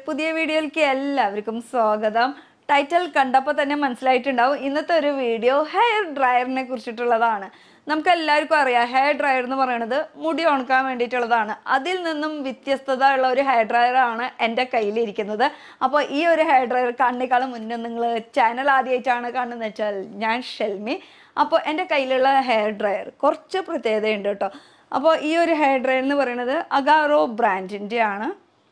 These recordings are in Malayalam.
പുതിയ വീഡിയോയിലേക്ക് എല്ലാവർക്കും സ്വാഗതം ടൈറ്റിൽ കണ്ടപ്പോൾ തന്നെ മനസ്സിലായിട്ടുണ്ടാവും ഇന്നത്തെ ഒരു വീഡിയോ ഹെയർ ഡ്രയറിനെ കുറിച്ചിട്ടുള്ളതാണ് നമുക്ക് എല്ലാവർക്കും അറിയാം ഹെയർ ഡ്രയർ എന്ന് പറയുന്നത് മുടി ഉണക്കാൻ വേണ്ടിയിട്ടുള്ളതാണ് അതിൽ നിന്നും വ്യത്യസ്തത ഉള്ള ഒരു ഹെയർ ഡ്രയറാണ് എൻ്റെ കയ്യിലിരിക്കുന്നത് അപ്പോൾ ഈ ഒരു ഹെയർ ഡ്രയർ കണ്ണിക്കാളും മുന്നേ നിങ്ങൾ ചാനൽ ആദ്യമായിട്ടാണ് കാണുന്നത് വെച്ചാൽ ഞാൻ ഷെൽമി അപ്പോൾ എൻ്റെ കയ്യിലുള്ള ഹെയർ ഡ്രയർ കുറച്ച് പ്രത്യേകതയുണ്ട് കേട്ടോ അപ്പോൾ ഈ ഒരു ഹെയർ ഡ്രയർ എന്ന് പറയുന്നത് അഗാറോ ബ്രാൻഡിൻ്റെ ആണ്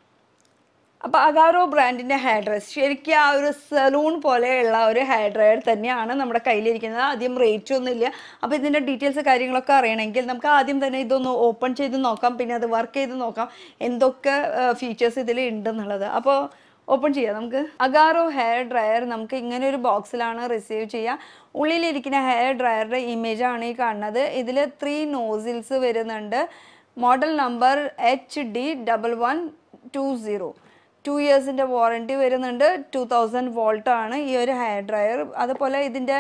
അപ്പോൾ അഗാറോ ബ്രാൻഡിൻ്റെ ഹെയർ ഡ്രയർ ശരിക്കും ആ ഒരു സലൂൺ പോലെയുള്ള ഒരു ഹെയർ ഡ്രയർ തന്നെയാണ് നമ്മുടെ കയ്യിലിരിക്കുന്നത് ആദ്യം റേറ്റ് ഒന്നും ഇല്ല അപ്പോൾ ഇതിൻ്റെ ഡീറ്റെയിൽസ് കാര്യങ്ങളൊക്കെ അറിയണമെങ്കിൽ നമുക്ക് ആദ്യം തന്നെ ഇതൊന്ന് ഓപ്പൺ ചെയ്ത് നോക്കാം പിന്നെ അത് വർക്ക് ചെയ്ത് നോക്കാം എന്തൊക്കെ ഫീച്ചേഴ്സ് ഇതിൽ ഉണ്ടെന്നുള്ളത് അപ്പോൾ ഓപ്പൺ ചെയ്യാം നമുക്ക് അഗാറോ ഹെയർ ഡ്രയർ നമുക്ക് ഇങ്ങനെ ഒരു ബോക്സിലാണ് റിസീവ് ചെയ്യുക ഉള്ളിലിരിക്കുന്ന ഹെയർ ഡ്രയറുടെ ഇമേജ് ആണ് ഈ കാണുന്നത് ഇതിൽ ത്രീ നോസിൽസ് വരുന്നുണ്ട് model number H D double one two zero two ഇയേഴ്സിൻ്റെ വാറണ്ടി വരുന്നുണ്ട് ടു തൗസൻഡ് വോൾട്ട് ആണ് ഈ ഒരു ഹെയർ ഡ്രയർ അതുപോലെ ഇതിൻ്റെ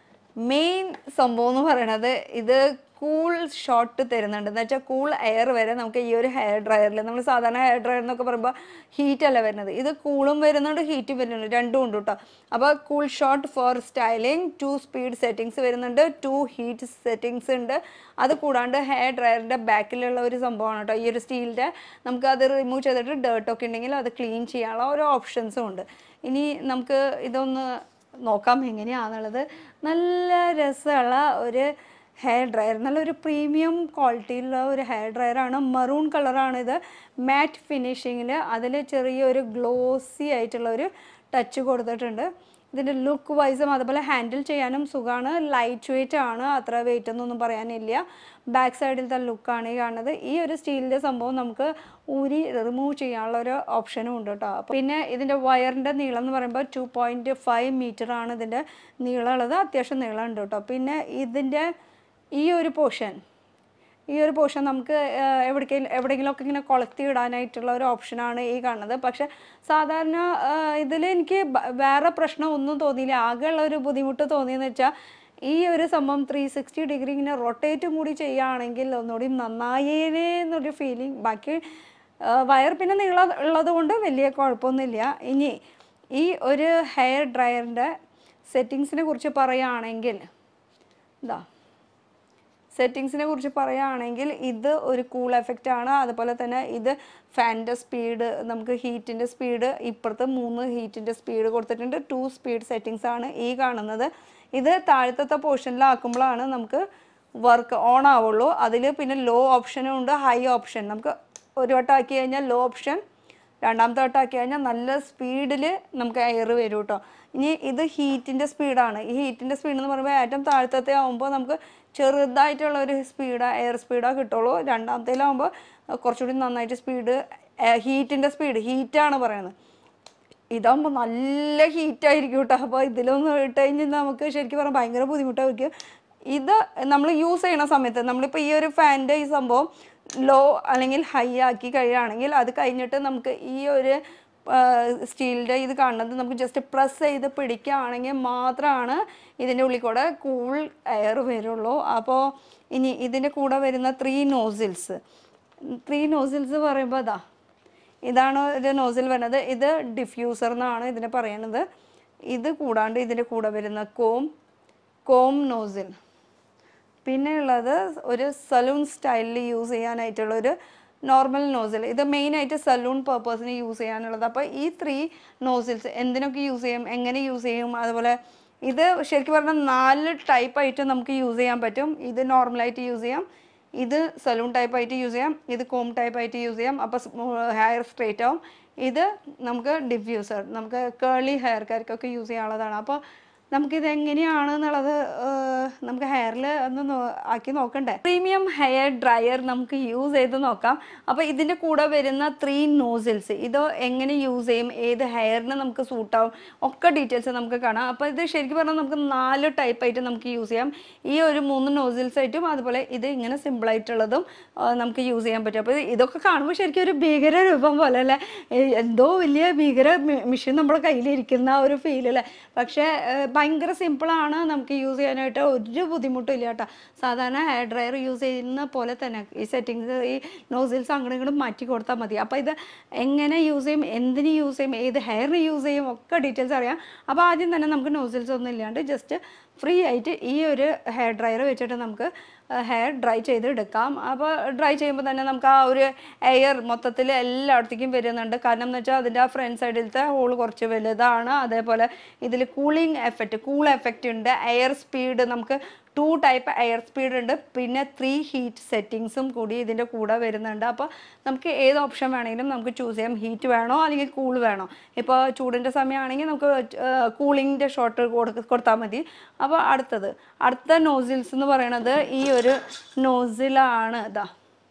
മെയിൻ സംഭവം എന്ന് പറയണത് ഇത് കൂൾ ഷോട്ട് തരുന്നുണ്ട് എന്ന് വെച്ചാൽ കൂൾ എയർ വരെ നമുക്ക് ഈ ഒരു ഹെയർ ഡ്രയറിൽ നമ്മൾ സാധാരണ ഹെയർ ഡ്രയർ എന്നൊക്കെ പറയുമ്പോൾ ഹീറ്റ് അല്ല വരുന്നത് ഇത് കൂളും വരുന്നുണ്ട് ഹീറ്റും വരുന്നുണ്ട് രണ്ടും ഉണ്ട് കേട്ടോ അപ്പോൾ cool shot for styling two speed settings വരുന്നുണ്ട് ടു ഹീറ്റ് സെറ്റിങ്സ് ഉണ്ട് അത് കൂടാണ്ട് ഹെയർ ഡ്രയറിൻ്റെ ബാക്കിലുള്ള ഒരു സംഭവമാണ് കേട്ടോ ഈ ഒരു സ്റ്റീലിൻ്റെ നമുക്ക് അത് റിമൂവ് ചെയ്തിട്ട് ഡേർട്ടൊക്കെ ഉണ്ടെങ്കിൽ അത് ക്ലീൻ ചെയ്യാനുള്ള ഓരോ ഓപ്ഷൻസും ഉണ്ട് ഇനി നമുക്ക് ഇതൊന്ന് നോക്കാം എങ്ങനെയാണെന്നുള്ളത് നല്ല രസമുള്ള ഒരു ഹെയർ ഡ്രയർ നല്ലൊരു പ്രീമിയം ക്വാളിറ്റിയിലുള്ള ഒരു ഹെയർ ഡ്രയറാണ് മറൂൺ കളറാണ് ഇത് മാറ്റ് ഫിനിഷിങ്ങിൽ അതിൽ ചെറിയൊരു ഗ്ലോസി ആയിട്ടുള്ള ഒരു ടച്ച് കൊടുത്തിട്ടുണ്ട് ഇതിൻ്റെ ലുക്ക് വൈസും അതുപോലെ ഹാൻഡിൽ ചെയ്യാനും സുഖമാണ് ലൈറ്റ് വെയിറ്റ് ആണ് അത്ര വെയിറ്റ് എന്നൊന്നും പറയാനില്ല ബാക്ക് സൈഡിലത്തെ ലുക്കാണ് ഈ കാണുന്നത് ഈ ഒരു സ്റ്റീലിൻ്റെ സംഭവം നമുക്ക് ഊരി റിമൂവ് ചെയ്യാനുള്ള ഒരു ഓപ്ഷനും ഉണ്ട് കേട്ടോ അപ്പോൾ പിന്നെ ഇതിൻ്റെ വയറിൻ്റെ നീളം എന്ന് പറയുമ്പോൾ ടു പോയിൻറ്റ് ഫൈവ് മീറ്റർ ആണ് ഇതിൻ്റെ നീളമുള്ളത് അത്യാവശ്യം നീളം ഉണ്ട് കേട്ടോ പിന്നെ ഇതിൻ്റെ ഈ ഒരു പോർഷൻ ഈ ഒരു പോർഷൻ നമുക്ക് എവിടേക്കെങ്കിലും എവിടെയെങ്കിലുമൊക്കെ ഇങ്ങനെ കൊളത്തി ഇടാനായിട്ടുള്ള ഒരു ഓപ്ഷനാണ് ഈ കാണുന്നത് പക്ഷെ സാധാരണ ഇതിൽ എനിക്ക് ബ- വേറെ പ്രശ്നം ഒന്നും തോന്നിയില്ല ആകെയുള്ള ഒരു ബുദ്ധിമുട്ട് തോന്നിയെന്ന് വെച്ചാൽ ഈ ഒരു സംഭവം ത്രീ സിക്സ്റ്റി ഡിഗ്രി ഇങ്ങനെ റൊട്ടേറ്റും കൂടി ചെയ്യുകയാണെങ്കിൽ ഒന്നുകൂടി നന്നായേനേ എന്നൊരു ഫീലിംഗ് ബാക്കി ആ, വയർ പിന്നെ നീളം ഉള്ളത് കൊണ്ട് വലിയ കുഴപ്പമൊന്നുമില്ല ഇനി ഈ ഒരു ഹെയർ ഡ്രയറിൻ്റെ സെറ്റിങ്സിനെ കുറിച്ച് പറയുകയാണെങ്കിൽ ഇതാ സെറ്റിങ്സിനെ കുറിച്ച് പറയുകയാണെങ്കിൽ ഇത് ഒരു കൂൾ എഫക്റ്റ് ആണ് അതുപോലെ തന്നെ ഇത് ഫാനിൻ്റെ സ്പീഡ് നമുക്ക് ഹീറ്റിൻ്റെ സ്പീഡ് ഇപ്പുറത്ത് മൂന്ന് ഹീറ്റിൻ്റെ സ്പീഡ് കൊടുത്തിട്ടുണ്ട് ടു സ്പീഡ് സെറ്റിങ്സ് ആണ് ഈ കാണുന്നത് ഇത് താഴത്തെ പോർഷനിലാക്കുമ്പോഴാണ് നമുക്ക് വർക്ക് ഓൺ ആവുള്ളൂ അതിൽ പിന്നെ ലോ ഓപ്ഷനും ഉണ്ട് ഹൈ ഓപ്ഷൻ നമുക്ക് ഒരു വട്ടം ആക്കി കഴിഞ്ഞാൽ ലോ ഓപ്ഷൻ രണ്ടാമത്തെ വട്ടം ആക്കി കഴിഞ്ഞാൽ നല്ല സ്പീഡിൽ നമുക്ക് എയർ വരും കേട്ടോ ഇനി ഇത് ഹീറ്റിൻ്റെ സ്പീഡാണ് ഈ ഹീറ്റിൻ്റെ സ്പീഡ് എന്ന് പറയുമ്പോൾ ഏറ്റവും താഴത്തെ ആകുമ്പോൾ നമുക്ക് ചെറുതായിട്ടുള്ള ഒരു സ്പീഡ് എയർ സ്പീഡാണ് കിട്ടുള്ളൂ രണ്ടാമത്തേലാകുമ്പോൾ കുറച്ചുകൂടി നന്നായിട്ട് സ്പീഡ് ഹീറ്റിൻ്റെ സ്പീഡ് ഹീറ്റാണ് പറയുന്നത് ഇതാകുമ്പോൾ നല്ല ഹീറ്റായിരിക്കും കേട്ടോ അപ്പോൾ ഇതിലൊന്നും ഇട്ട് കഴിഞ്ഞാൽ നമുക്ക് ശരിക്കും പറഞ്ഞാൽ ഭയങ്കര ബുദ്ധിമുട്ടായിരിക്കും ഇത് നമ്മൾ യൂസ് ചെയ്യണ സമയത്ത് നമ്മളിപ്പോൾ ഈ ഒരു ഫാനിൻ്റെ ഈ സംഭവം ലോ അല്ലെങ്കിൽ ഹൈ ആക്കി കഴിയുകയാണെങ്കിൽ അത് കഴിഞ്ഞിട്ട് നമുക്ക് ഈ ഒരു സ്റ്റീലിൻ്റെ ഇത് കാണുന്നത് നമുക്ക് ജസ്റ്റ് പ്രസ് ചെയ്ത് പിടിക്കുകയാണെങ്കിൽ മാത്രമാണ് ഇതിൻ്റെ ഉള്ളിൽ കൂടെ കൂൾ എയർ വരുള്ളൂ അപ്പോൾ ഇനി ഇതിൻ്റെ കൂടെ വരുന്ന ത്രീ നോസിൽസ് ത്രീ നോസിൽസ് പറയുമ്പോൾ അതാ ഇതാണ് ഒരു നോസിൽ വരുന്നത് ഇത് ഡിഫ്യൂസർ എന്നാണ് ഇതിനെ പറയുന്നത് ഇത് കൂടാണ്ട് ഇതിൻ്റെ കൂടെ വരുന്ന കോം കോം നോസിൽ പിന്നെ ഉള്ളത് ഒരു സലൂൺ സ്റ്റൈലിൽ യൂസ് ചെയ്യാനായിട്ടുള്ള ഒരു നോർമൽ നോസിൽ ഇത് മെയിനായിട്ട് സലൂൺ പർപ്പസിന് യൂസ് ചെയ്യാനുള്ളത് അപ്പോൾ ഈ ത്രീ നോസിൽസ് എന്തിനൊക്കെ യൂസ് ചെയ്യും എങ്ങനെ യൂസ് ചെയ്യും അതുപോലെ ഇത് ശരിക്കും പറഞ്ഞാൽ നാല് ടൈപ്പായിട്ട് നമുക്ക് യൂസ് ചെയ്യാൻ പറ്റും ഇത് നോർമലായിട്ട് യൂസ് ചെയ്യാം ഇത് സലൂൺ ടൈപ്പായിട്ട് യൂസ് ചെയ്യാം ഇത് കോം ടൈപ്പായിട്ട് യൂസ് ചെയ്യാം അപ്പോൾ ഹെയർ സ്ട്രേറ്റ് ആവും ഇത് നമുക്ക് ഡിഫ്യൂസർ നമുക്ക് കേളി ഹെയർക്കാർക്കൊക്കെ യൂസ് ചെയ്യാനുള്ളതാണ് അപ്പോൾ നമുക്കിത് എങ്ങനെയാണ് എന്നുള്ളത് ഏഹ്, നമുക്ക് ഹെയറിൽ ഒന്ന് നോ- ആക്കി നോക്കണ്ടേ പ്രീമിയം ഹെയർ ഡ്രയർ നമുക്ക് യൂസ് ചെയ്ത് നോക്കാം അപ്പോൾ ഇതിൻ്റെ കൂടെ വരുന്ന ത്രീ നോസിൽസ് ഇത് എങ്ങനെ യൂസ് ചെയ്യും ഏത് ഹെയറിന് നമുക്ക് സൂട്ടാവും ഒക്കെ ഡീറ്റെയിൽസ് നമുക്ക് കാണാം അപ്പോൾ ഇത് ശരിക്കും പറഞ്ഞാൽ നമുക്ക് നാല് ടൈപ്പായിട്ട് നമുക്ക് യൂസ് ചെയ്യാം ഈ ഒരു മൂന്ന് നോസിൽസ് ആയിട്ടും അതുപോലെ ഇത് ഇങ്ങനെ സിമ്പിളായിട്ടുള്ളതും നമുക്ക് യൂസ് ചെയ്യാൻ പറ്റും അപ്പോൾ ഇതൊക്കെ കാണുമ്പോൾ ശരിക്കും ഒരു ഭീകര രൂപം പോലെ അല്ലേ ഏഹ് എന്തോ വലിയ ഭീകര മെഷീൻ നമ്മുടെ കയ്യിലിരിക്കുന്ന ആ ഒരു ഫീൽ അല്ലേ പക്ഷേ ഏഹ് ഭയങ്കര സിമ്പിളാണ് നമുക്ക് യൂസ് ചെയ്യാനായിട്ട് ഒരു ബുദ്ധിമുട്ടും ഇല്ല കേട്ടോ സാധാരണ ഹെയർ ഡ്രയർ യൂസ് ചെയ്യുന്ന പോലെ തന്നെ ഈ സെറ്റിങ്സ് ഈ നോസിൽസ് അങ്ങോട്ടും ഇങ്ങോട്ടും മാറ്റി കൊടുത്താൽ മതി അപ്പോൾ ഇത് എങ്ങനെ യൂസ് ചെയ്യും എന്തിന് യൂസ് ചെയ്യും ഏത് ഹെയറിന് യൂസ് ചെയ്യും ഒക്കെ ഡീറ്റെയിൽസ് അറിയാം അപ്പോൾ ആദ്യം തന്നെ നമുക്ക് നോസിൽസ് ഒന്നും ഇല്ലാണ്ട് ജസ്റ്റ് ഫ്രീ ആയിട്ട് ഈ ഒരു ഹെയർ ഡ്രയർ വെച്ചിട്ട് നമുക്ക് ഹെയർ ഡ്രൈ ചെയ്ത് എടുക്കാം അപ്പോൾ ഡ്രൈ ചെയ്യുമ്പോൾ തന്നെ നമുക്ക് ആ ഒരു എയർ മൊത്തത്തിൽ എല്ലായിടത്തേക്കും വരുന്നുണ്ട് കാരണം എന്ന് വെച്ചാൽ അതിൻ്റെ ആ ഫ്രണ്ട് സൈഡിലത്തെ ഹോൾ കുറച്ച് വലുതാണ് അതേപോലെ ഇതിൽ കൂളിംഗ് എഫക്റ്റ് കൂൾ എഫക്റ്റ് ഉണ്ട് എയർ സ്പീഡ് നമുക്ക് ടു ടൈപ്പ് എയർ സ്പീഡ് ഉണ്ട് പിന്നെ ത്രീ ഹീറ്റ് സെറ്റിങ്സും കൂടി ഇതിൻ്റെ കൂടെ വരുന്നുണ്ട് അപ്പോൾ നമുക്ക് ഏത് ഓപ്ഷൻ വേണമെങ്കിലും നമുക്ക് ചൂസ് ചെയ്യാം ഹീറ്റ് വേണോ അല്ലെങ്കിൽ കൂൾ വേണോ ഇപ്പോൾ ചൂടിൻ്റെ സമയമാണെങ്കിൽ നമുക്ക് കൂളിങ്ങിൻ്റെ ഷോട്ട് കൊടുത്താൽ മതി അപ്പോൾ അടുത്തത് അടുത്ത നോസിൽസ് എന്ന് പറയണത് ഈ ഒരു നോസിലാണ് ഇതാ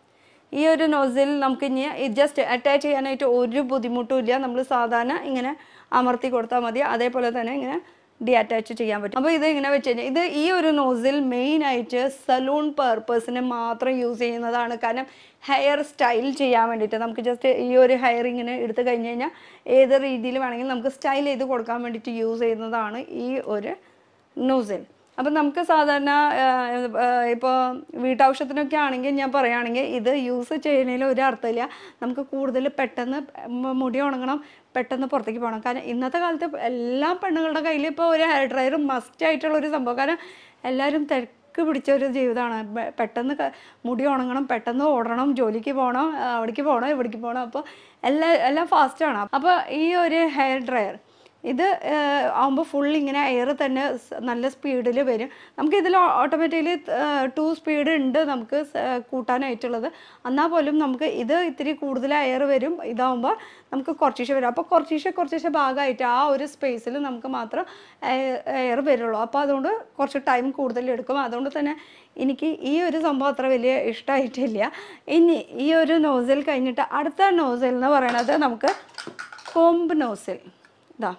ഈ ഒരു നോസിൽ നമുക്ക് ഇനി ജസ്റ്റ് അറ്റാച്ച് ചെയ്യാനായിട്ട് ഒരു ബുദ്ധിമുട്ടും ഇല്ല നമ്മൾ സാധാരണ ഇങ്ങനെ അമർത്തി കൊടുത്താൽ മതി അതേപോലെ തന്നെ ഇങ്ങനെ ഡി അറ്റാച്ച് ചെയ്യാൻ പറ്റും അപ്പോൾ ഇത് ഇങ്ങനെ വെച്ച് കഴിഞ്ഞാൽ ഇത് ഈ ഒരു നോസിൽ മെയിൻ ആയിട്ട് സലൂൺ പർപ്പസിന് മാത്രം യൂസ് ചെയ്യുന്നതാണ് കാരണം ഹെയർ സ്റ്റൈൽ ചെയ്യാൻ വേണ്ടിയിട്ട് നമുക്ക് ജസ്റ്റ് ഈ ഒരു ഹെയർ ഇങ്ങനെ എടുത്തു കഴിഞ്ഞ് കഴിഞ്ഞാൽ ഏത് രീതിയിൽ വേണമെങ്കിലും നമുക്ക് സ്റ്റൈൽ ചെയ്ത് കൊടുക്കാൻ വേണ്ടിയിട്ട് യൂസ് ചെയ്യുന്നതാണ് ഈ ഒരു നോസിൽ അപ്പം നമുക്ക് സാധാരണ ഇപ്പോൾ വീട്ടാവശ്യത്തിനൊക്കെ ആണെങ്കിൽ ഞാൻ പറയുകയാണെങ്കിൽ ഇത് യൂസ് ചെയ്യുന്നതിൽ ഒരു അർത്ഥമില്ല നമുക്ക് കൂടുതൽ പെട്ടെന്ന് മ- മുടി ഉണങ്ങണം പെട്ടെന്ന് പുറത്തേക്ക് പോകണം കാരണം ഇന്നത്തെ കാലത്ത് എല്ലാ പെണ്ണുങ്ങളുടെ കയ്യിൽ ഇപ്പോൾ ഒരു ഹെയർ ഡ്രയർ മസ്റ്റ് ആയിട്ടുള്ള ഒരു സംഭവം കാരണം എല്ലാവരും തിരക്ക് പിടിച്ച ഒരു ജീവിതമാണ് ബെ- പെട്ടെന്ന് ക- മുടി ഉണങ്ങണം പെട്ടെന്ന് ഓടണം ജോലിക്ക് പോകണം ആ, അവിടേക്ക് പോകണം ഇവിടേക്ക് പോകണം അപ്പോൾ എല്ലാം എല്ലാം ഫാസ്റ്റാണ് അപ്പോൾ ഈ ഒരു ഹെയർ ഡ്രയർ ഇത് ആകുമ്പോൾ ഫുൾ ഇങ്ങനെ എയർ തന്നെ സ് നല്ല സ്പീഡിൽ വരും നമുക്ക് ഇതിൽ ഓട്ടോമാറ്റിക്കലി ടു സ്പീഡ് ഉണ്ട് നമുക്ക് സ് കൂട്ടാനായിട്ടുള്ളത് എന്നാൽ പോലും നമുക്ക് ഇത് ഇത്തിരി കൂടുതൽ എയർ വരും ഇതാകുമ്പോൾ നമുക്ക് കുറച്ചീശ വരും അപ്പോൾ കുറച്ചീശ കുറച്ചീശ ഭാഗമായിട്ട് ആ ഒരു സ്പേസിൽ നമുക്ക് മാത്രം എയർ വരുള്ളൂ അപ്പോൾ അതുകൊണ്ട് കുറച്ച് ടൈം കൂടുതൽ എടുക്കും അതുകൊണ്ട് തന്നെ എനിക്ക് ഈ ഒരു സംഭവം അത്ര വലിയ ഇഷ്ടമായിട്ടില്ല ഇനി ഈ ഒരു നോസിൽ കഴിഞ്ഞിട്ട് അടുത്ത നോസിൽ എന്ന് പറയണത് നമുക്ക് കോമ്പ് നോസിൽ ഇതാ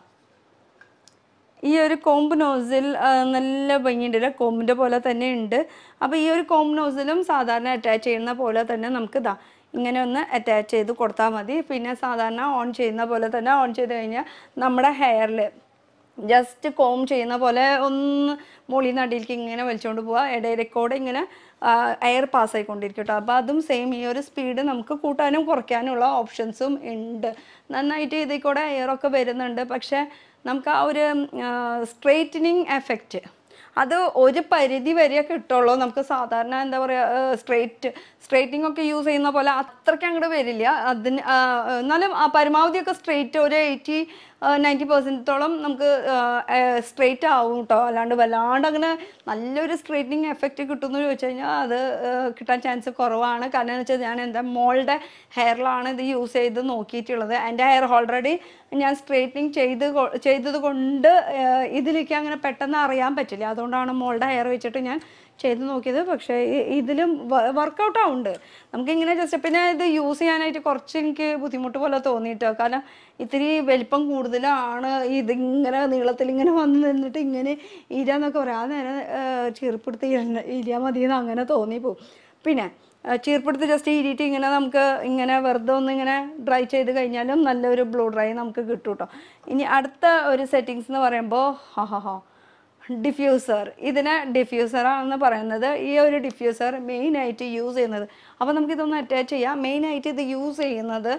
ഈ ഒരു കോമ്പ് നോസിൽ നല്ല ഭംഗിയുണ്ട് കോമ്പിൻ്റെ പോലെ തന്നെ ഉണ്ട് അപ്പോൾ ഈ ഒരു കോമ്പ് നോസിലും സാധാരണ അറ്റാച്ച് ചെയ്യുന്ന പോലെ തന്നെ നമുക്ക് ഇതാ ഇങ്ങനെ ഒന്ന് അറ്റാച്ച് ചെയ്ത് കൊടുത്താൽ മതി പിന്നെ സാധാരണ ഓൺ ചെയ്യുന്ന പോലെ തന്നെ ഓൺ ചെയ്ത് കഴിഞ്ഞാൽ നമ്മുടെ ഹെയറിൽ ജസ്റ്റ് കോം ചെയ്യുന്ന പോലെ ഒന്ന് മുകളിൽ നടിയിലേക്ക് ഇങ്ങനെ വലിച്ചുകൊണ്ട് പോവുക ഇടയിലേക്കൂടെ ഇങ്ങനെ എയർ പാസ് ആയിക്കൊണ്ടിരിക്കും കേട്ടോ അപ്പോൾ അതും സെയിം ഈ ഒരു സ്പീഡ് നമുക്ക് കൂട്ടാനും കുറയ്ക്കാനുള്ള ഓപ്ഷൻസും ഉണ്ട് നന്നായിട്ട് ഇതിൽ കൂടെ എയറൊക്കെ വരുന്നുണ്ട് പക്ഷേ നമുക്ക് ആ ഒരു സ്ട്രെയിറ്റനിങ് എഫക്റ്റ് അത് ഒരു പരിധി വരെ കിട്ടുള്ളൂ നമുക്ക് സാധാരണ എന്താ പറയുക സ്ട്രെയിറ്റ് സ്ട്രെയിറ്റിംഗ് ഒക്കെ യൂസ് ചെയ്യുന്ന പോലെ അത്രയ്ക്ക് അങ്ങോട്ട് വരില്ല അതിന് ആ, എന്നാലും ആ പരമാവധിയൊക്കെ സ്ട്രെയിറ്റ് ഒരു എയ്റ്റി നയൻറ്റി പെർസെൻറ്റോളം നമുക്ക് സ്ട്രെയിറ്റ് ആവും കേട്ടോ അല്ലാണ്ട് വല്ലാണ്ട് അങ്ങനെ നല്ലൊരു സ്ട്രെയിറ്റനിങ് എഫക്റ്റ് കിട്ടുമെന്ന് ചോദിച്ചു കഴിഞ്ഞാൽ അത് ആ, കിട്ടാൻ ചാൻസ് കുറവാണ് കാരണം എന്ന് വെച്ചാൽ ഞാൻ എൻ്റെ മോളുടെ ഹെയറിലാണ് ഇത് യൂസ് ചെയ്ത് നോക്കിയിട്ടുള്ളത് എൻ്റെ ഹെയർ ഓൾറെഡി ഞാൻ സ്ട്രെയിറ്റനിങ് ചെയ്ത് കൊ- ചെയ്തത് കൊണ്ട് ആ, ഇതിലേക്ക് അങ്ങനെ പെട്ടെന്ന് അറിയാൻ പറ്റില്ല അതുകൊണ്ടാണ് മോളുടെ ഹെയർ വെച്ചിട്ട് ഞാൻ ചെയ്ത് നോക്കിയത് പക്ഷേ ഇ- ഇതിലും വർക്കൗട്ട് ആവുന്നുണ്ട് നമുക്കിങ്ങനെ ജസ്റ്റ് പിന്നെ ഇത് യൂസ് ചെയ്യാനായിട്ട് കുറച്ച് എനിക്ക് ബുദ്ധിമുട്ട് പോലെ തോന്നിയിട്ടോ കാരണം ഇത്തിരി വലിപ്പം കൂടുതലാണ് ഇതിങ്ങനെ നീളത്തിൽ ഇങ്ങനെ വന്ന് നിന്നിട്ട് ഇങ്ങനെ ഇരാന്നൊക്കെ പറയാം ആ നേരം ചീർപ്പെടുത്ത് ഇരിയാൽ മതി എന്ന് അങ്ങനെ തോന്നിപ്പോവും പിന്നെ ആ, ചീർപ്പെടുത്ത് ജസ്റ്റ് ഇരിയിട്ട് ഇങ്ങനെ നമുക്ക് ഇങ്ങനെ വെറുതെ ഒന്ന് ഇങ്ങനെ ഡ്രൈ ചെയ്ത് കഴിഞ്ഞാലും നല്ലൊരു ബ്ലൂ ഡ്രൈ നമുക്ക് കിട്ടും കേട്ടോ ഇനി അടുത്ത ഒരു സെറ്റിങ്സ് എന്ന് പറയുമ്പോൾ ഹാ ഹാ ഹാ ഡിഫ്യൂസർ ഇതിനെ ഡിഫ്യൂസറാണെന്ന് പറയുന്നത് ഈ ഒരു ഡിഫ്യൂസർ മെയിനായിട്ട് യൂസ് ചെയ്യുന്നത് അപ്പോൾ നമുക്കിതൊന്ന് അറ്റാച്ച് ചെയ്യാം മെയിനായിട്ട് ഇത് യൂസ് ചെയ്യുന്നത്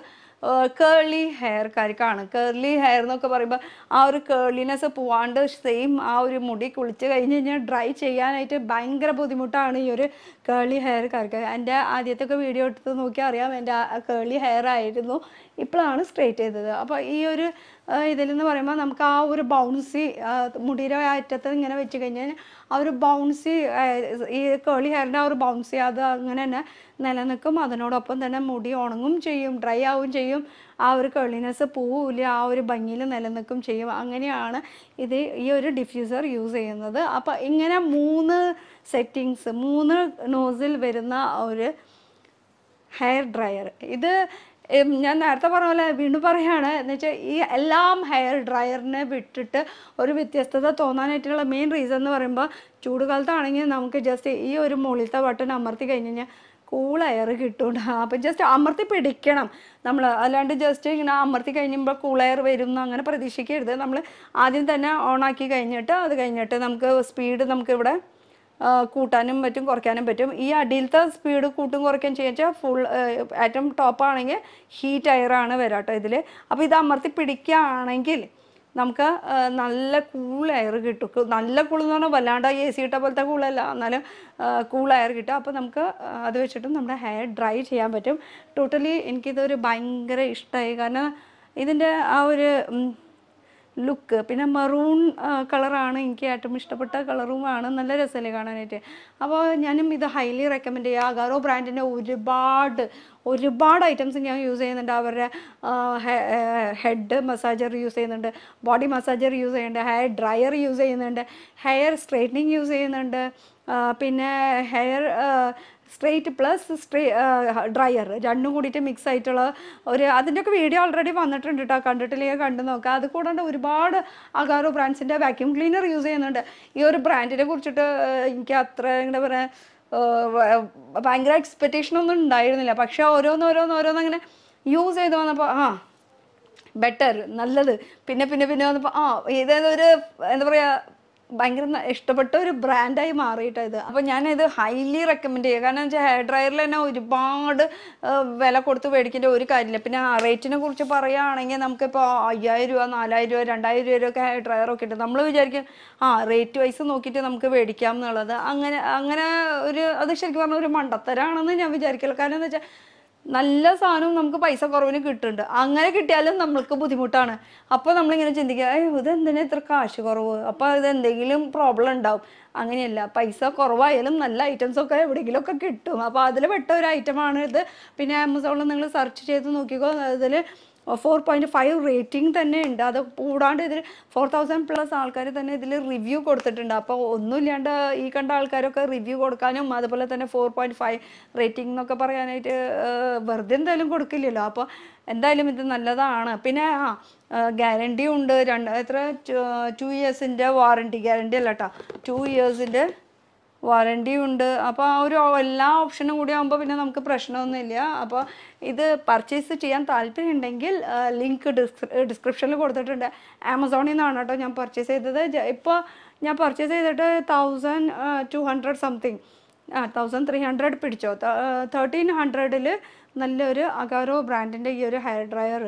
കേർലി ഹെയർക്കാർക്കാണ് കേർലി ഹെയർ എന്നൊക്കെ പറയുമ്പോൾ ആ ഒരു കേർലിനെസ് പോവാണ്ട് സെയിം ആ ഒരു മുടി കുളിച്ച് കഴിഞ്ഞ് കഴിഞ്ഞാൽ ഡ്രൈ ചെയ്യാനായിട്ട് ഭയങ്കര ബുദ്ധിമുട്ടാണ് ഈ ഒരു കേർലി ഹെയർക്കാർക്ക് എൻ്റെ ആദ്യത്തെ ഒക്കെ വീഡിയോ എടുത്ത് നോക്കിയാൽ അറിയാം എൻ്റെ കേർലി ഹെയർ ആയിരുന്നു ഇപ്പോഴാണ് സ്ട്രേറ്റ് ചെയ്തത് അപ്പോൾ ഈ ഒരു ഇതിലെന്ന് പറയുമ്പോൾ നമുക്ക് ആ ഒരു ബൗൺസി മുടിയുടെ അറ്റത്ത് ഇങ്ങനെ വെച്ച് കഴിഞ്ഞാൽ ആ ഒരു ബൗൺസി ഈ കേളി ഹെയറിൻ്റെ ആ ഒരു ബൗൺസി അത് അങ്ങനെ തന്നെ നിലനിൽക്കും അതിനോടൊപ്പം തന്നെ മുടി ഉണങ്ങും ചെയ്യും ഡ്രൈ ആവും ചെയ്യും ആ ഒരു കേളിനെസ് പോവില്ല ആ ഒരു ഭംഗിയിൽ നിലനിൽക്കും ചെയ്യും അങ്ങനെയാണ് ഇത് ഈ ഒരു ഡിഫ്യൂസർ യൂസ് ചെയ്യുന്നത് അപ്പോൾ ഇങ്ങനെ മൂന്ന് സെറ്റിങ്സ് മൂന്ന് നോസിൽ വരുന്ന ഒരു ഹെയർ ഡ്രയർ ഇത് ഉം, ഞാൻ നേരത്തെ പറഞ്ഞ പോലെ വീണ്ടും പറയാണ് എന്ന് വെച്ചാൽ ഈ എല്ലാം ഹെയർ ഡ്രയറിനെ വിട്ടിട്ട് ഒരു വ്യത്യസ്തത തോന്നാനായിട്ടുള്ള മെയിൻ റീസൺ എന്ന് പറയുമ്പോൾ ചൂട് കാലത്താണെങ്കിൽ നമുക്ക് ജസ്റ്റ് ഈ ഒരു മുകളിലത്തെ ബട്ടൺ അമർത്തി കഴിഞ്ഞ് കഴിഞ്ഞാൽ കൂൾ എയർ കിട്ടും അപ്പം ജസ്റ്റ് അമർത്തി പിടിക്കണം നമ്മൾ അല്ലാണ്ട് ജസ്റ്റ് ഇങ്ങനെ അമർത്തി കഴിയുമ്പോൾ കൂൾ എയർ വരും എന്ന് അങ്ങനെ പ്രതീക്ഷിക്കരുത് നമ്മൾ ആദ്യം തന്നെ ഓണാക്കി കഴിഞ്ഞിട്ട് അത് കഴിഞ്ഞിട്ട് നമുക്ക് സ്പീഡ് നമുക്കിവിടെ കൂട്ടാനും പറ്റും കുറയ്ക്കാനും പറ്റും ഈ അടിയിലത്തെ സ്പീഡ് കൂട്ടും കുറയ്ക്കുകയും ചെയ്യാൻ വെച്ചാൽ ഫുൾ ഏറ്റവും ടോപ്പ് ആണെങ്കിൽ ഹീറ്റ് എയറാണ് വരാം കേട്ടോ ഇതിൽ അപ്പോൾ ഇത് അമർത്തി പിടിക്കുകയാണെങ്കിൽ നമുക്ക് ആ, നല്ല കൂൾ എയർ കിട്ടും കു- നല്ല കൂൾ എന്ന് പറഞ്ഞാൽ വല്ലാണ്ട് എ സി ഇട്ട പോലത്തെ കൂളല്ല എന്നാലും കൂൾ എയർ കിട്ടും അപ്പോൾ നമുക്ക് ആ, അത് വെച്ചിട്ട് നമ്മുടെ ഹെയർ ഡ്രൈ ചെയ്യാൻ പറ്റും ടോട്ടലി എനിക്കിതൊരു ഭയങ്കര ഇഷ്ടമായി കാരണം ഇതിൻ്റെ ആ ഒരു ലുക്ക് പിന്നെ മെറൂൺ കളറാണ് എനിക്ക് ഏറ്റവും ഇഷ്ടപ്പെട്ട കളറുമാണ് നല്ല രസമല്ലേ കാണാനായിട്ട് അപ്പോൾ ഞാനും ഇത് ഹൈലി റെക്കമെൻഡ് ചെയ്യുക അഗാറോ ബ്രാൻഡിൻ്റെ ഒരുപാട് ഒരുപാട് ഐറ്റംസ് ഞാൻ യൂസ് ചെയ്യുന്നുണ്ട് അവരുടെ ഹെഡ് മസാജർ യൂസ് ചെയ്യുന്നുണ്ട് ബോഡി മസാജർ യൂസ് ചെയ്യുന്നുണ്ട് ഹെയർ ഡ്രയർ യൂസ് ചെയ്യുന്നുണ്ട് ഹെയർ സ്ട്രൈറ്റനിങ് യൂസ് ചെയ്യുന്നുണ്ട് ആ, പിന്നെ hair straight plus stray dryer രണ്ടും കൂടിയിട്ട് മിക്സ് ആയിട്ടുള്ള ഒരു അതിൻ്റെയൊക്കെ വീഡിയോ ഓൾറെഡി വന്നിട്ടുണ്ട് കേട്ടോ കണ്ടിട്ടില്ലെങ്കിൽ കണ്ടു നോക്കുക അത് കൂടാണ്ട് ഒരുപാട് അഗാറോ ബ്രാൻഡ്സിൻ്റെ വാക്യൂം ക്ലീനർ യൂസ് ചെയ്യുന്നുണ്ട് ഈ ഒരു ബ്രാൻഡിനെ കുറിച്ചിട്ട് ആ, എനിക്ക് അത്ര എന്താ പറയുക ഭയങ്കര എക്സ്പെക്റ്റേഷൻ ഒന്നും ഉണ്ടായിരുന്നില്ല പക്ഷെ ഓരോന്ന് ഓരോന്ന് ഓരോന്ന് അങ്ങനെ യൂസ് ചെയ്ത് വന്നപ്പോൾ ആ ബെറ്റർ നല്ലത് പിന്നെ പിന്നെ പിന്നെ വന്നപ്പോൾ ആ ഇതൊരു എന്താ പറയുക ഭയങ്കര ന- ഇഷ്ടപ്പെട്ട ഒരു ബ്രാൻഡായി മാറിയിട്ടാണ് ഇത് അപ്പോൾ ഞാനിത് ഹൈലി റെക്കമെൻഡ് ചെയ്യുക കാരണം വെച്ചാൽ ഹെയർ ഡ്രയറിൽ തന്നെ ഒരുപാട് ആ, വില കൊടുത്ത് മേടിക്കേണ്ട ഒരു കാര്യമില്ല പിന്നെ ആ റേറ്റിനെ കുറിച്ച് പറയുകയാണെങ്കിൽ നമുക്കിപ്പോൾ അയ്യായിരം രൂപ നാലായിരം രൂപ രണ്ടായിരം രൂപയൊക്കെ ഹെയർ ഡ്രയറൊക്കെ ഉണ്ട് നമ്മൾ വിചാരിക്കും ആ റേറ്റ് വൈസ് നോക്കിയിട്ട് നമുക്ക് മേടിക്കാം എന്നുള്ളത് അങ്ങനെ അങ്ങനെ ഒരു അത് ശരിക്കും പറഞ്ഞാൽ ഒരു മണ്ടത്തരാണെന്ന് ഞാൻ വിചാരിക്കില്ല കാരണം എന്താ വെച്ചാൽ നല്ല സാധനവും നമുക്ക് പൈസ കുറവിന് കിട്ടുന്നുണ്ട് അങ്ങനെ കിട്ടിയാലും നമ്മൾക്ക് ബുദ്ധിമുട്ടാണ് അപ്പോൾ നമ്മളിങ്ങനെ ചിന്തിക്കുക ഏയ് ഇത് എന്തിനാ ഇത്ര കാശ് കുറവ് അപ്പോൾ ഇത് എന്തെങ്കിലും പ്രോബ്ലം ഉണ്ടാവും അങ്ങനെയല്ല പൈസ കുറവായാലും നല്ല ഐറ്റംസ് ഒക്കെ എവിടെയെങ്കിലുമൊക്കെ കിട്ടും അപ്പോൾ അതിൽ പെട്ട ഒരു ഐറ്റമാണ് ഇത് പിന്നെ ആമസോണിൽ നിങ്ങൾ സെർച്ച് ചെയ്ത് നോക്കിക്കോ ഇതിൽ ഫോർ പോയിൻറ്റ് ഫൈവ് റേറ്റിംഗ് തന്നെ ഉണ്ട് അത് കൂടാണ്ട് ഇതിൽ ഫോർ തൗസൻഡ് പ്ലസ് ആൾക്കാർ തന്നെ ഇതിൽ റിവ്യൂ കൊടുത്തിട്ടുണ്ട് അപ്പോൾ ഒന്നുമില്ലാണ്ട് ഈ കണ്ട ആൾക്കാരൊക്കെ റിവ്യൂ കൊടുക്കാനും അതുപോലെ തന്നെ ഫോർ പോയിൻറ്റ് ഫൈവ് റേറ്റിംഗ് എന്നൊക്കെ പറയാനായിട്ട് ഏഹ്, വെറുതെ എന്തായാലും കൊടുക്കില്ലല്ലോ അപ്പോൾ എന്തായാലും ഇത് നല്ലതാണ് പിന്നെ ആ ഗ്യാരണ്ടി ഉണ്ട് രണ്ട് എത്ര ടു ഇയേഴ്സിൻ്റെ വാറണ്ടി ഗ്യാരണ്ടി അല്ല കേട്ടോ ടു ഇയേഴ്സിൻ്റെ വാറണ്ടി ഉണ്ട് അപ്പോൾ ആ ഒരു എല്ലാ ഓപ്ഷനും കൂടി ആകുമ്പോൾ പിന്നെ നമുക്ക് പ്രശ്നമൊന്നുമില്ല അപ്പോൾ ഇത് പർച്ചേസ് ചെയ്യാൻ താല്പര്യമുണ്ടെങ്കിൽ ലിങ്ക് ഡിസ്ക്രിപ്ഷനിൽ കൊടുത്തിട്ടുണ്ട് ആമസോണിൽ നിന്നാണ് കേട്ടോ ഞാൻ പർച്ചേസ് ചെയ്തത് ഇപ്പോൾ ഞാൻ പർച്ചേസ് ചെയ്തിട്ട് തൗസൻഡ് ടു ഹൺഡ്രഡ് സംതിങ് ആ തൗസൻഡ് ത്രീ ഹൺഡ്രഡ് പിടിച്ചോ തേർട്ടീൻ ഹൺഡ്രഡിൽ നല്ലൊരു അഗാറോ ബ്രാൻഡിൻ്റെ ഈ ഒരു ഹെയർ ഡ്രയർ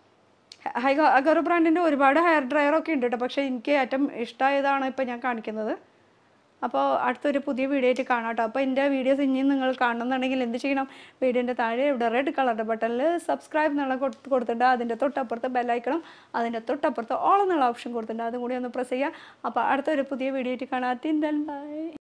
ഹൈ അഗാറോ ബ്രാൻഡിൻ്റെ ഒരുപാട് ഹെയർ ഡ്രയർ ഒക്കെ ഉണ്ട് കേട്ടോ പക്ഷേ എനിക്ക് ഏറ്റവും ഇഷ്ടമായതാണ് ഇപ്പോൾ ഞാൻ കാണിക്കുന്നത് അപ്പോൾ അടുത്തൊരു പുതിയ വീഡിയോ ആയിട്ട് കാണാം കേട്ടോ അപ്പോൾ എൻ്റെ വീഡിയോസ് ഇനിയും നിങ്ങൾ കാണുന്നുണ്ടെങ്കിൽ എന്ത് ചെയ്യണം വീഡിയോൻ്റെ താഴെ ഇവിടെ റെഡ് കളറുടെ ബട്ടണിൽ സബ്സ്ക്രൈബ് എന്നുള്ള കൊടു- കൊടുത്തിട്ടുണ്ട് അതിൻ്റെ തൊട്ടപ്പുറത്ത് ബെല്ലൈക്കണം അതിൻ്റെ തൊട്ടപ്പുറത്ത് ഓൾ എന്നുള്ള ഓപ്ഷൻ കൊടുത്തിട്ടുണ്ട് അതും കൂടി ഒന്ന് പ്രസ് ചെയ്യുക അപ്പോൾ അടുത്തൊരു പുതിയ വീഡിയോ ആയിട്ട് കാണാം തിൻ ബൈ